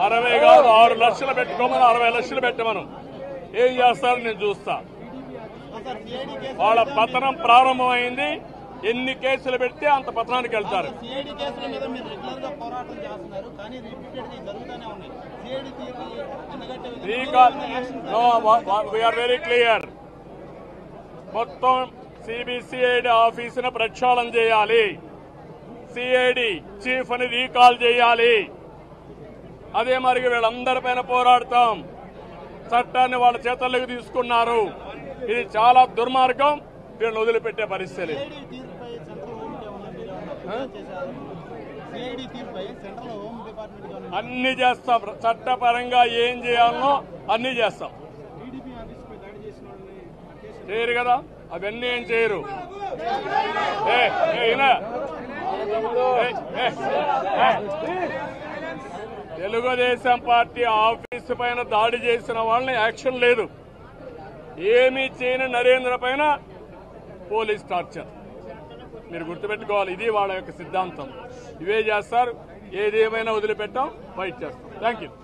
అరవై కాదు ఆరు లక్షలు పెట్టుకోమని అరవై లక్షలు పెట్టమను ఏం చేస్తారో నేను చూస్తా సార్ సిఐడి కేసు వాళ్ళ పతనం ప్రారంభమైంది ఎన్ని కేసులు పెడితే అంత పతనానికి వెళ్తారు సిఐడి కేసుల మీద మీరు రెగ్యులర్ గా పోరాటం చేస్తున్నారు కానీ రిపీటెడ్ గా జరుగుతూనే ఉన్నాయి సిఐడి తీరు ఎండగట్టే విధంగా recall no we're very clear మొత్తం సిబిసిఐడి ఆఫీసును ప్రక్షాళన చేయాలి సిఐడి చీఫ్ అని రీకాల్ చేయాలి అదే మరి వీళ్ళందరిపైన పోరాడతాం చట్టాన్ని వాళ్ళ చేతల్లోకి తీసుకున్నారు ఇది చాలా దుర్మార్గం వీళ్ళని వదిలిపెట్టే పరిస్థితి లేదు. సిఐడి తీరుపై సెంట్రల్ హోమ్ ఏమన్నా మీరు ఏమన్నా ఫిర్యాదు చేశారు సిఐడి తీరుపై సెంట్రల్ హోమ్ డిపార్ట్మెంట్ ఏమన్నా అన్ని చేస్తాం చట్టపరంగా ఏం చేయాలనో అన్ని చేస్తాం టీడీపీ ఆఫీస్ పై దాడి చేసిన వాళ్ళని కేసు చేయరు కదా అవన్నీ ఏం చేయరు ఏ, ఏ, ఈయన. ఏ, ఏ, ఏ. తెలుగుదేశం పార్టీ ఆఫీసు పైన దాడి చేసిన వాళ్ళని యాక్షన్ లేదు ఏమీ చేయని నరేంద్ర పైన పోలీస్ టార్చర్ మీరు గుర్తుపెట్టుకోవాలి ఇది వాళ్ళ యొక్క సిద్ధాంతం ఇవే చేస్తారు ఏదేమైనా వదిలిపెట్టాం ఫైట్ చేస్తాం థ్యాంక్ యూ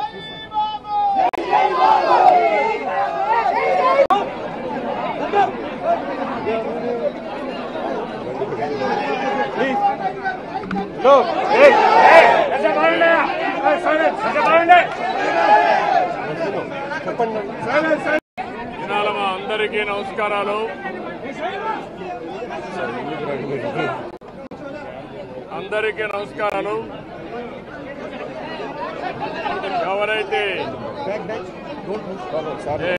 ఇవాళ మా అందరికీ నమస్కారాలు అందరికీ నమస్కారాలు ఎవరైతే